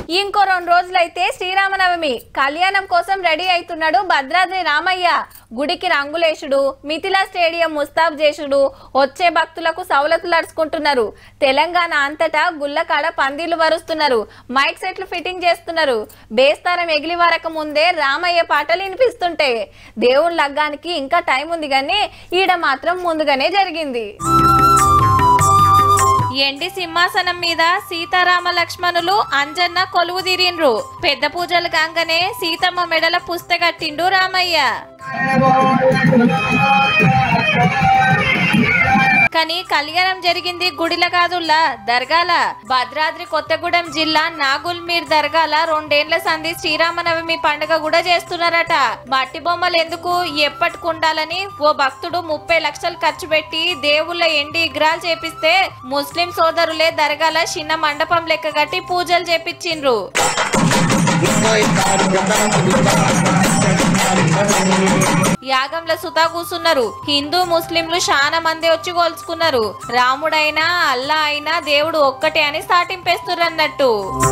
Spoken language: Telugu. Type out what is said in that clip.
ఇంకో రెండు రోజులైతే శ్రీరామనవమి కళ్యాణం కోసం రెడీ అవుతున్నాడు భద్రాద్రి రామయ్య గుడికి రంగులేసుడు మిథిలా స్టేడియం ముస్తాబ్ చేసుడు వచ్చే భక్తులకు సవలతులు అరుచుకుంటున్నారు తెలంగాణ అంతటా గుళ్ళకాడ పందిళ్లు వరుస్తున్నారు మైక్ సెట్లు ఫిట్టింగ్ చేస్తున్నారు బేస్తారం ఎగిలి వరక ముందే రామయ్య పాటలు వినిపిస్తుంటే దేవుని లగ్గానికి ఇంకా టైం ఉంది కానీ ఈడ మాత్రం ముందుగానే జరిగింది ఎండి సింహాసనం మీద సీతారామ లక్ష్మణులు అంజన్న కొలువు తీరిండ్రు పెద్ద పూజలు కాగానే సీతమ్మ మెడల పుస్తకట్టిండు రామయ్య కానీ కళ్యాణం జరిగింది గుడిల కాదుల్లా దర్గాల భద్రాద్రి కొత్తగూడెం జిల్లా నాగుల్మీర్ దర్గాల రెండేండ్ల సంధి శ్రీరామనవమి పండుగ కూడా చేస్తున్నారట మట్టి బొమ్మలు ఎందుకు ఎప్పటికుండాలని ఓ భక్తుడు ముప్పై లక్షలు ఖర్చు పెట్టి దేవుళ్ళ ఎండి విగ్రహాలు చేపిస్తే ముస్లిం సోదరులే దర్గాల చిన్న మండపం లెక్క కట్టి పూజలు చేపించిండ్రు యాగంలో సుతా కూసున్నారు హిందూ ముస్లింలు చాలా మంది వచ్చి కోల్చుకున్నారు రాముడైనా అల్లా అయినా దేవుడు ఒక్కటే అని సాటింపేస్తున్నారు అన్నట్టు